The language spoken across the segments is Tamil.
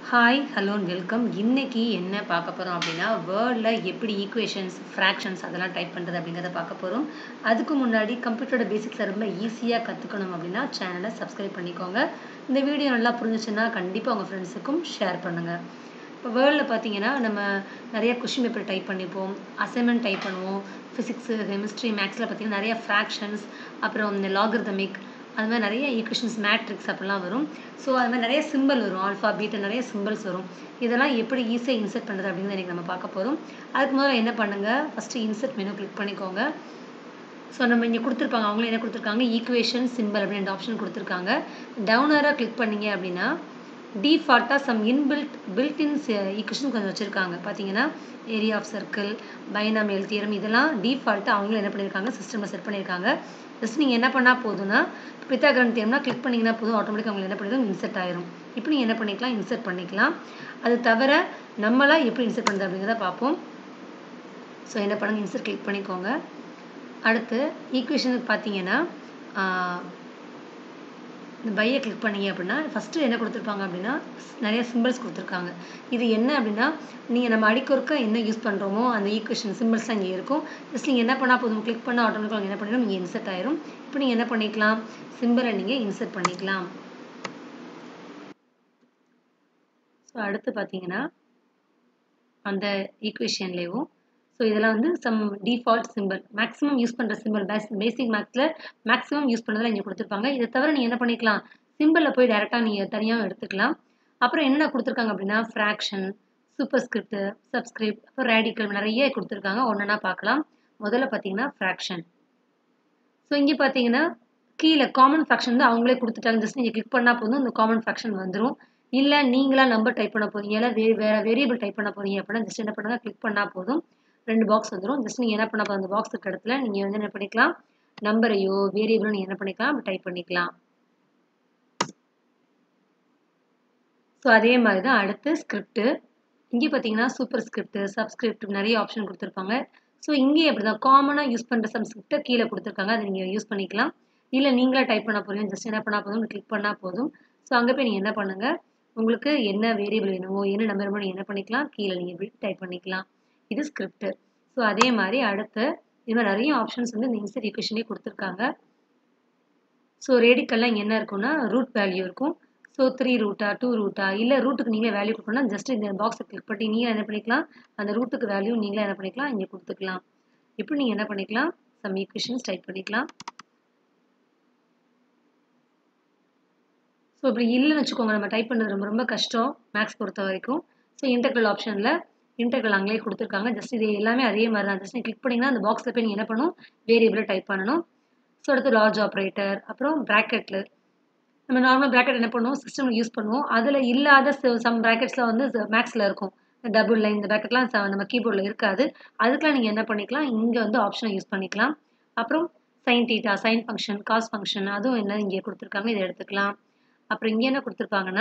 ஹாய் ஹலோ வெல்கம் இன்னைக்கு என்ன பார்க்க போகிறோம் அப்படின்னா வேர்டில் எப்படி ஈக்குவேஷன்ஸ் ஃப்ராக்ஷன்ஸ் அதெல்லாம் டைப் பண்ணுறது அப்படிங்கிறத பார்க்க போகிறோம் அதுக்கு முன்னாடி கம்ப்யூட்டரோட பேசிக்ஸை ரொம்ப ஈஸியாக கற்றுக்கணும் அப்படின்னா சேனலை சப்ஸ்கிரைப் பண்ணிக்கோங்க இந்த வீடியோ நல்லா புரிஞ்சிச்சுன்னா கண்டிப்பாக உங்கள் ஃப்ரெண்ட்ஸுக்கும் ஷேர் பண்ணுங்கள் இப்போ வேர்ல்டில் பார்த்தீங்கன்னா நம்ம நிறைய கொஷின் பேப்பர் டைப் பண்ணிப்போம் அசைன்மெண்ட் டைப் பண்ணுவோம் ஃபிசிக்ஸு கெமிஸ்ட்ரி மேக்ஸில் பார்த்தீங்கன்னா நிறைய ஃப்ராக்ஷன்ஸ் அப்புறம் இந்த லாகர்தமிக் அது மாதிரி நிறைய ஈக்குவேஷன்ஸ் மேட்ரிக்ஸ் அப்படிலாம் வரும் ஸோ அது மாதிரி நிறைய சிம்பிள் வரும் ஆல்ஃபா பீட்டா நிறைய சிம்பிள்ஸ் வரும் இதெல்லாம் எப்படி ஈஸியாக இன்சர்ட் பண்ணுறது அப்படிங்கிறத இன்றைக்கி நம்ம பார்க்க போகிறோம் அதுக்கு முதல்ல என்ன பண்ணுங்கள் ஃபஸ்ட்டு இன்சர்ட் மெனு கிளிக் பண்ணிக்கோங்க ஸோ நம்ம இங்கே கொடுத்துருப்பாங்க அவங்களும் என்ன கொடுத்துருக்காங்க ஈக்குவேஷன் சிம்பிள் அப்படின்ற ஆப்ஷன் கொடுத்துருக்காங்க டவுனராக கிளிக் பண்ணீங்க அப்படின்னா டிஃபால்ட்டாக சம் இன்பில்ட் பில்ட்-இன் ஈக்குவேஷன் கொஞ்சம் வச்சுருக்காங்க பார்த்தீங்கன்னா area of circle binomial theorem இதெல்லாம் டிஃபால்ட்டாக அவங்களும் என்ன பண்ணியிருக்காங்க சிஸ்டமில் செட் பண்ணியிருக்காங்க ஜஸ்ட் நீங்கள் என்ன பண்ணால் போதும்னா பித்தாகரன் தியரம்னா கிளிக் பண்ணிங்கன்னா போதும் ஆட்டோமேட்டிக்காக அவங்களுக்கு என்ன பண்ணிடும் இன்சர்ட் ஆயிரும் இப்போ நீங்கள் என்ன பண்ணிக்கலாம் இன்சர்ட் பண்ணிக்கலாம் அது தவிர நம்மளாம் எப்படி இன்சர்ட் பண்ணுறது அப்படிங்கிறத பார்ப்போம் ஸோ என்ன பண்ணுங்கள் இன்சர்ட் கிளிக் பண்ணிக்கோங்க அடுத்து ஈக்குவேஷனுக்கு பார்த்தீங்கன்னா இந்த பையை கிளிக் பண்ணீங்க அப்படின்னா ஃபஸ்ட்டு என்ன கொடுத்துருப்பாங்க அப்படின்னா நிறைய சிம்பிள்ஸ் கொடுத்துருக்காங்க இது என்ன அப்படின்னா நீங்கள் நம்ம அடிக்கொருக்க என்ன யூஸ் பண்ணுறோமோ அந்த ஈக்குவேஷன் சிம்பிள்ஸ் இங்கே இருக்கும் ஜஸ்ட் நீங்கள் என்ன பண்ணால் போதும் கிளிக் பண்ணால் ஆட்டோமேட்டிக்காக என்ன பண்ணிடும் நீங்கள் இன்சர்ட் ஆயிரும் இப்போ நீங்கள் என்ன பண்ணிக்கலாம் சிம்பிளை நீங்கள் இன்சர்ட் பண்ணிக்கலாம் ஸோ அடுத்து பார்த்தீங்கன்னா அந்த ஈக்குவேஷன்லேயும் ஸோ இதெல்லாம் வந்து sum default simple maximum use பண்ணுற சிம்பிள் பேஸ் பேசிக் மேக்ஸில் மேக்ஸிமம் யூஸ் பண்ணுறதுல இங்கே கொடுத்துருப்பாங்க இதை தவிர நீங்கள் என்ன பண்ணிக்கலாம் சிம்பிளில் போய் டேரெக்டாக நீங்கள் தனியாக எடுத்துக்கலாம் அப்புறம் என்னென்ன கொடுத்துருக்காங்க அப்படின்னா ஃப்ராக்ஷன் சூப்பர் ஸ்கிரிப்ட் சப்ஸ்கிரிப்ட் அப்புறம் ரேடிக்கல் நிறைய கொடுத்துருக்காங்க ஒன்றா பார்க்கலாம் முதல்ல பார்த்தீங்கன்னா ஃப்ராக்ஷன் ஸோ இங்கே பார்த்தீங்கன்னா கீழே காமன் ஃப்ராக்ஷன் வந்து அவங்களே கொடுத்துட்டாங்க ஜஸ்ட் நீங்கள் கிளிக் பண்ணால் போதும் இந்த காமன் ஃப்ராக்ஷன் வந்துடும் இல்லை நீங்களா நம்பர் டைப் பண்ண போறீங்க இல்லை வே வேறு வேரியபிள் டைப் பண்ண போறீங்க அப்படின்னா ஜஸ்ட் என்ன பண்ணுங்கள் கிளிக் பண்ணால் போதும் ரெண்டு பாக்ஸ் வந்துடும் ஜஸ்ட் நீங்கள் என்ன பண்ண போதும் அந்த பாக்ஸ் இருக்க இடத்துல நீங்கள் வந்து என்ன பண்ணிக்கலாம் நம்பரையோ வேரியபிளோ நீங்கள் என்ன பண்ணிக்கலாம் டைப் பண்ணிக்கலாம் ஸோ அதே மாதிரி தான் அடுத்து ஸ்கிரிப்ட் இங்கே பார்த்தீங்கன்னா சூப்பர் ஸ்கிரிப்ட் சப்ஸ்கிரிப்ட் நிறைய ஆப்ஷன் கொடுத்துருப்பாங்க ஸோ இங்கே அப்படி தான் காமனாக யூஸ் பண்ணுற சம் ஸ்கிரிப்டை கீழே கொடுத்துருக்காங்க அதை நீங்கள் யூஸ் பண்ணிக்கலாம் இல்லை நீங்களே டைப் பண்ண போகிறீங்க ஜஸ்ட் என்ன பண்ணால் போதும் கிளிக் பண்ணால் போதும் ஸோ அங்கே போய் நீங்கள் என்ன பண்ணுங்கள் உங்களுக்கு என்ன வேரியபிள் வேணுமோ என்ன நம்பர் வேணுமோ நீங்கள் என்ன பண்ணிக்கலாம் கீழே நீங்கள் இப்படி டைப் பண்ணிக்கலாம் இது ஸ்கிரிப்ட் ஸோ அதே மாதிரி அடுத்து இது மாதிரி நிறைய ஆப்ஷன்ஸ் வந்து இந்த இன்சர்ட் ஈக்குவேஷனே கொடுத்துருக்காங்க ஸோ ரேடிக்கல்லாம் இங்கே என்ன இருக்கும்னா ரூட் வேல்யூ இருக்கும் ஸோ த்ரீ ரூட்டா டூ ரூட்டா இல்லை ரூட்டுக்கு நீங்களே வேல்யூ கொடுக்கணும்னா ஜஸ்ட் இந்த பாக்ஸை கிளிக் பண்ணி நீங்கள் என்ன பண்ணிக்கலாம் அந்த ரூட்டுக்கு வேல்யூ நீங்களே என்ன பண்ணிக்கலாம் இங்கே கொடுத்துக்கலாம் இப்போ நீங்கள் என்ன பண்ணிக்கலாம் சம் ஈக்குவேஷன்ஸ் டைப் பண்ணிக்கலாம் ஸோ இப்படி இல்லைன்னு வச்சுக்கோங்க நம்ம டைப் பண்ணுறது ரொம்ப ரொம்ப கஷ்டம் மேக்ஸ் பொறுத்த வரைக்கும் ஸோ இன்டர்கல் ஆப்ஷனில் இன்டர்கல் அங்கேயே கொடுத்துருக்காங்க ஜஸ்ட் இது எல்லாமே அதே மாதிரி தான் ஜஸ்ட் கிளிக் பண்ணிங்கன்னா அந்த பாக்ஸில் போய் நீங்கள் என்ன பண்ணணும் வேரியபிளை டைப் பண்ணணும் ஸோ அடுத்து லார்ஜ் ஆப்ரேட்டர் அப்புறம் ப்ராக்கெட்டில் நம்ம நார்மல் ப்ராக்கெட் என்ன பண்ணுவோம் சிஸ்டம் யூஸ் பண்ணுவோம் அதில் இல்லாத சம் ப்ராக்கெட்ஸில் வந்து மேக்ஸில் இருக்கும் டபுள் லைன் இந்த ப்ராக்கெட்லாம் நம்ம கீபோர்டில் இருக்காது அதுக்கெலாம் நீங்கள் என்ன பண்ணிக்கலாம் இங்கே வந்து ஆப்ஷனை யூஸ் பண்ணிக்கலாம் அப்புறம் sine theta sine function cos function அதுவும் என்ன இங்கே கொடுத்துருக்காங்க இதை எடுத்துக்கலாம் அப்புறம் இங்கே என்ன கொடுத்துருக்காங்கன்னா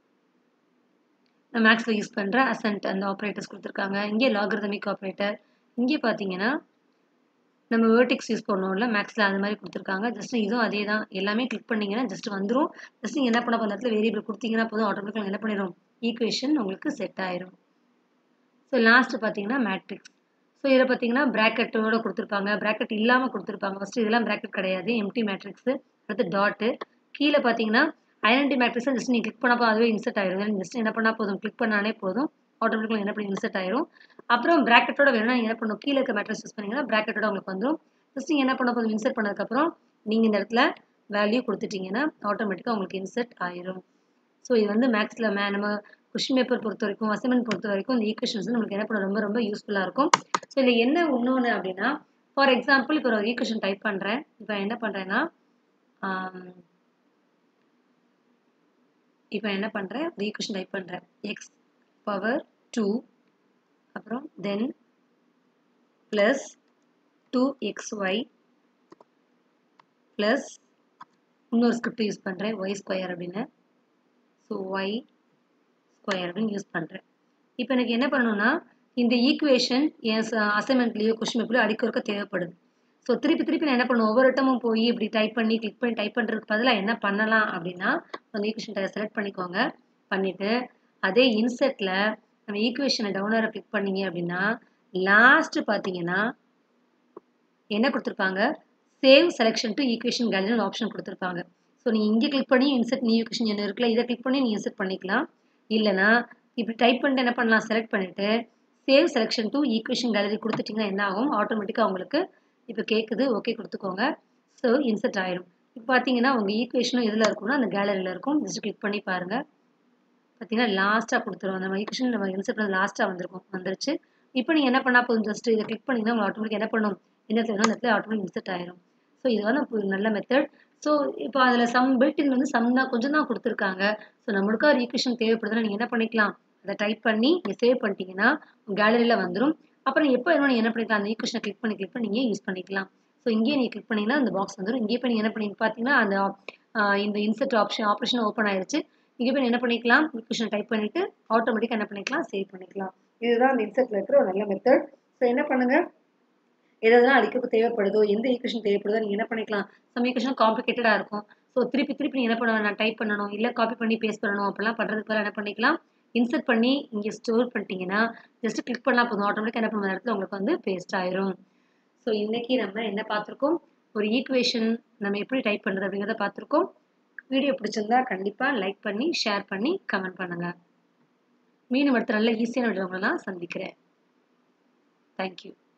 நான் மேக்ஸில் யூஸ் பண்ணுற அசன்ட் அந்த ஆப்ரேட்டர்ஸ் கொடுத்துருக்காங்க இங்கே லாகர்தமிக் ஆப்ரேட்டர் இங்கே பார்த்தீங்கன்னா நம்ம வேர்டிக்ஸ் யூஸ் பண்ணுவோம்ல மேக்ஸில் அது மாதிரி கொடுத்துருக்காங்க ஜஸ்ட் இதுவும் அதே தான் எல்லாமே கிளிக் பண்ணிங்கன்னா ஜஸ்ட் வந்துடும் ஜஸ்ட் நீங்கள் என்ன பண்ண போகிற இடத்துல வேரியபிள் கொடுத்தீங்கன்னா போதும் ஆட்டோமேட்டிக்காக என்ன பண்ணிடும் ஈக்குவேஷன் உங்களுக்கு செட் ஆயிரும் ஸோ லாஸ்ட் பார்த்தீங்கன்னா மேட்ரிக்ஸ் ஸோ இதில் பார்த்தீங்கன்னா ப்ராக்கெட்டோட கொடுத்துருப்பாங்க ப்ராக்கெட் இல்லாமல் கொடுத்துருப்பாங்க ஃபஸ்ட்டு இதெல்லாம் ப்ராக்கெட் கிடையாது எம்டி மேட்ரிக்ஸு அடுத்து டாட்டு கீழே பார்த்தீங்கன்னா ஐடென்டி மேட்ரிக்ஸை ஜஸ்ட் நீங்கள் கிளிக் பண்ணப்போ அதுவே இன்சர்ட் ஆயிரும் ஜஸ்ட் என்ன பண்ணால் போதும் கிளிக் பண்ணாலே போதும் ஆட்டோமேட்டிக்காக என்ன பண்ணி இன்சர்ட் ஆயிரும் அப்புறம் ப்ராக்கெட்டோட வேணும்னா நீங்கள் என்ன பண்ணணும் கீழே இருக்க மேட்ரிக்ஸ் யூஸ் பண்ணிங்கன்னா ப்ராக்கெட்டோட உங்களுக்கு வந்துடும் ஜஸ்ட் நீங்கள் என்ன பண்ண போதும் இன்சர்ட் பண்ணதுக்கப்புறம் நீங்கள் இந்த இடத்துல வேல்யூ கொடுத்துட்டீங்கன்னா ஆட்டோமேட்டிக்காக உங்களுக்கு இன்சர்ட் ஆயிரும் ஸோ இது வந்து மேக்ஸில் மே நம்ம கொஷின் பேப்பர் பொறுத்த வரைக்கும் அசைன்மெண்ட் பொறுத்த வரைக்கும் இந்த ஈக்குவேஷன்ஸ் வந்து நம்மளுக்கு என்ன பண்ண ரொம்ப ரொம்ப யூஸ்ஃபுல்லாக இருக்கும் ஸோ இதில் என்ன இன்னொன்று அப்படின்னா ஃபார் எக்ஸாம்பிள் இப்போ ஒரு ஈக்குவேஷன் டைப் பண்ணுறேன் இப்போ என்ன பண்ணுறேன்னா இப்போ என்ன பண்ணுறேன் ஒரு ஈக்குவேஷன் டைப் பண்ணுறேன் எக்ஸ் பவர் டூ அப்புறம் then plus two X Y plus இன்னொரு ஸ்கிரிப்ட் யூஸ் பண்ணுறேன் ஒய் ஸ்கொயர் அப்படின்னு ஸோ ஒய் ஸ்கொயர் அப்படின்னு யூஸ் பண்ணுறேன் இப்போ எனக்கு என்ன பண்ணணும்னா இந்த ஈக்குவேஷன் என் அசைன்மெண்ட்லேயோ கொஷின் பேப்பர்லையோ அடிக்கிறக்க தேவைப்படுது ஸோ திருப்பி திருப்பி நான் என்ன பண்ணுவேன் ஒவ்வொரு இடமும் போய் இப்படி டைப் பண்ணி கிளிக் பண்ணி டைப் பண்ணுறதுக்கு பதிலாக என்ன பண்ணலாம் அப்படின்னா அந்த ஈக்குவேஷன் செலக்ட் பண்ணிக்கோங்க பண்ணிவிட்டு அதே இன்செர்ட்டில் நம்ம ஈக்குவேஷனை டவுனரை கிளிக் பண்ணீங்க அப்படின்னா லாஸ்ட்டு பார்த்தீங்கன்னா என்ன கொடுத்துருப்பாங்க சேவ் செலெக்ஷன் டு ஈக்குவேஷன் கேலரின்னு ஆப்ஷன் கொடுத்துருப்பாங்க ஸோ நீங்கள் இங்கே கிளிக் பண்ணி இன்செர்ட் நியூ ஈக்குவேஷன் என்ன இருக்குல்ல இதை கிளிக் பண்ணி நீங்கள் இன்செர்ட் பண்ணிக்கலாம் இல்லைனா இப்படி டைப் பண்ணிட்டு என்ன பண்ணலாம் செலக்ட் பண்ணிவிட்டு save selection to equation gallery கொடுத்துட்டிங்கன்னா என்ன ஆகும் ஆட்டோமேட்டிக்காக உங்களுக்கு இப்போ கேட்குது ஓகே கொடுத்துக்கோங்க ஸோ இன்செர்ட் ஆயிடும் இப்போ பார்த்தீங்கன்னா உங்கள் ஈக்குவேஷனும் எதில் இருக்கும்னா அந்த கேலரியில் இருக்கும் ஜஸ்ட் கிளிக் பண்ணி பாருங்கள் பார்த்தீங்கன்னா லாஸ்ட்டாக கொடுத்துரும் அந்த ஈக்குவேஷன் நம்ம இன்செர்ட் பண்ண லாஸ்ட்டாக வந்திருக்கும் வந்துருச்சு இப்போ நீங்கள் என்ன பண்ணால் போதும் ஜஸ்ட் இதை கிளிக் பண்ணிங்கன்னா உங்களுக்கு ஆட்டோமேட்டிக் என்ன பண்ணும் என்ன இடத்துல அந்த இடத்துல ஆட்டோமேட்டிக் இன்செர்ட் ஆயிரும் ஸோ இது வந்து ஒரு நல்ல மெத்தட் ஸோ இப்போ அதில் சம் பில்டின் வந்து சம் தான் கொஞ்சம் தான் கொடுத்துருக்காங்க ஸோ நம்மளுக்கு ஒரு ஈக்குவேஷன் தேவைப்படுதுன்னா நீங்கள் என்ன பண்ணிக்கலாம் அதை டைப் பண்ணி நீங்கள் சேவ் பண்ணிட்டீங்கன்னா உங்கள் கேலரியில் வந்துடும் அப்புறம் எப்போ வேணும் நீங்கள் என்ன பண்ணிக்கலாம் அந்த ஈக்குவேஷனை கிளிக் பண்ணி கிளிக் பண்ணி நீங்கள் யூஸ் பண்ணிக்கலாம் ஸோ இங்கேயே நீங்கள் கிளிக் பண்ணிங்கன்னா அந்த பாக்ஸ் வந்துடும் இங்கே போய் நீங்கள் என்ன பண்ணி பார்த்தீங்கன்னா அந்த இந்த இன்செர்ட் ஆப்ஷன் ஆப்ரேஷன் ஓப்பன் ஆயிருச்சு இங்கே போய் என்ன பண்ணிக்கலாம் ஈக்குவேஷன் டைப் பண்ணிவிட்டு ஆட்டோமேட்டிக்காக என்ன பண்ணிக்கலாம் சேவ் பண்ணிக்கலாம் இதுதான் அந்த இன்செர்ட்டில் இருக்கிற ஒரு நல்ல மெத்தட் ஸோ என்ன பண்ணுங்கள் எதெல்லாம் அடிக்க தேவைப்படுதோ எந்த ஈக்குவேஷன் தேவைப்படுதோ நீங்கள் என்ன பண்ணிக்கலாம் சம் ஈக்குவேஷன் காம்ப்ளிகேட்டடாக இருக்கும் ஸோ திருப்பி திருப்பி நீங்கள் என்ன பண்ணணும் நான் டைப் பண்ணணும் இல்லை காப்பி பண்ணி பேஸ்ட் பண்ணணும் அப்படிலாம் பண்ணுறதுக்கு பதிலாக என்ன பண்ணிக்கலாம் இன்சர்ட் பண்ணி இங்கே ஸ்டோர் பண்ணிட்டீங்கன்னா ஜஸ்ட் கிளிக் பண்ணலாம் போதும் ஆட்டோமேட்டிக்காக என்ன பண்ணுற இடத்துல உங்களுக்கு வந்து பேஸ்ட் ஆயிரும் ஸோ இன்றைக்கி நம்ம என்ன பார்த்துருக்கோம் ஒரு ஈக்குவேஷன் நம்ம எப்படி டைப் பண்ணுறது அப்படிங்கிறத பார்த்துருக்கோம் வீடியோ பிடிச்சிருந்தா கண்டிப்பாக லைக் பண்ணி ஷேர் பண்ணி கமெண்ட் பண்ணுங்கள் மீண்டும் அடுத்த நல்ல ஈஸியான வீடியோங்களெல்லாம் சந்திக்கிறேன் தேங்க்யூ